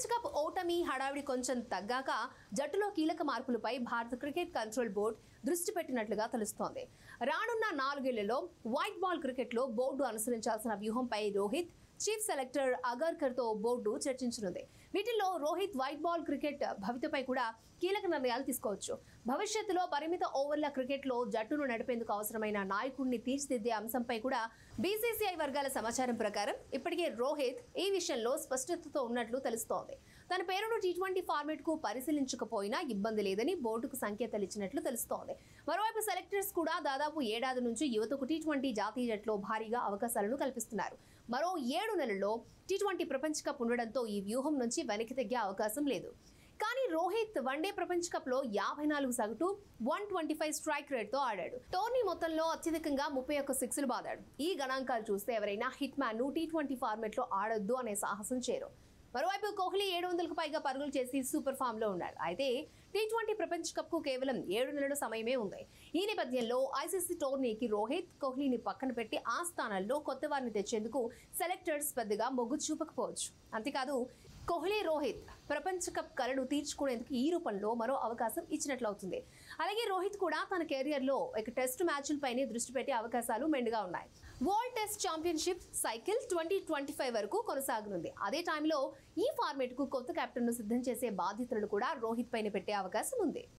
cup ఓటమి హడావిడి కొంచెం తగ్గాక జట్టులో కీలక మార్పులపై భారత క్రికెట్ కంట్రోల్ బోర్డు దృష్టి పెట్టినట్లుగా తెలుస్తోంది రానున్న నాలుగేళ్లలో వైట్ బాల్ క్రికెట్లో బోర్డు అనుసరించాల్సిన వ్యూహంపై రోహిత్ చీఫ్ సెలెక్టర్ అగర్కర్ తో బోర్డు చర్చించనుంది వీటిల్లో రోహిత్ వైట్ బాల్ క్రికెట్ భవితపై కూడా కీలక నిర్ణయాలు తీసుకోవచ్చు భవిష్యత్తులో పరిమిత ఓవర్ల క్రికెట్లో జట్టును నడిపేందుకు అవసరమైన నాయకుడిని తీర్చిదిద్దే అంశంపై కూడా బీసీసీఐ వర్గాల సమాచారం ప్రకారం ఇప్పటికే రోహిత్ ఈ విషయంలో స్పష్టతతో ఉన్నట్లు తెలుస్తోంది తన పేరును టీ ట్వంటీ ఫార్మేట్ కు పరిశీలించకపోయినా ఇబ్బంది లేదని బోర్డుకు సంకేతాలు ఇచ్చినట్లు తెలుస్తోంది మరోవైపు సెలెక్టర్స్ కూడా దాదాపు ఏడాది నుంచి యువతకు టీ ట్వంటీ జాతీయ జట్లో భారీగా అవకాశాలను కల్పిస్తున్నారు మరో ఏడు నెలల్లో టీ ట్వంటీ ప్రపంచ కప్ ఉండడంతో ఈ వ్యూహం నుంచి వెనక్కి తగ్గే అవకాశం లేదు కానీ రోహిత్ వన్డే ప్రపంచ కప్ లో యాభై నాలుగు సగటు one twenty five strike rate తో ఆడాడు టోర్నీ మొత్తంలో అత్యధికంగా ముప్పై ఒక్క సిక్స్లు బాదాడు ఈ గణాంకాలు చూస్తే ఎవరైనా హిట్ మ్యాన్ ను టీ ట్వంటీ ఫార్మేట్ లో ఆడొద్దు అనే సాహసం చేరు మరోవైపు కోహ్లీ ఏడు వందలకు పైగా పరుగులు చేసి సూపర్ ఫామ్ లో ఉన్నాడు అయితే టీ ట్వంటీ ప్రపంచ కప్ కు కేవలం ఏడు నెలల సమయమే ఉంది ఈ నేపథ్యంలో ఐసీసీ టోర్నీకి రోహిత్ కోహ్లీని పక్కన పెట్టి ఆ స్థానాల్లో కొత్త వారిని తెచ్చేందుకు సెలెక్టర్స్ పెద్దగా మొగ్గు చూపకపోవచ్చు అంతేకాదు కోహ్లీ రోహిత్ ప్రపంచ కప్ కలను తీర్చుకునేందుకు ఈ రూపంలో మరో అవకాశం ఇచ్చినట్లవుతుంది అలాగే రోహిత్ కూడా తన కెరియర్లో ఇక టెస్ట్ మ్యాచ్లపైనే దృష్టి పెట్టే అవకాశాలు మెండుగా ఉన్నాయి world test championship cycle twenty twenty five వరకు కొనసాగనుంది అదే టైంలో ఈ ఫార్మేట్ కు కొత్త కెప్టెన్ ను సిద్ధం చేసే బాధ్యతలను కూడా రోహిత్ పైన పెట్టే అవకాశం ఉంది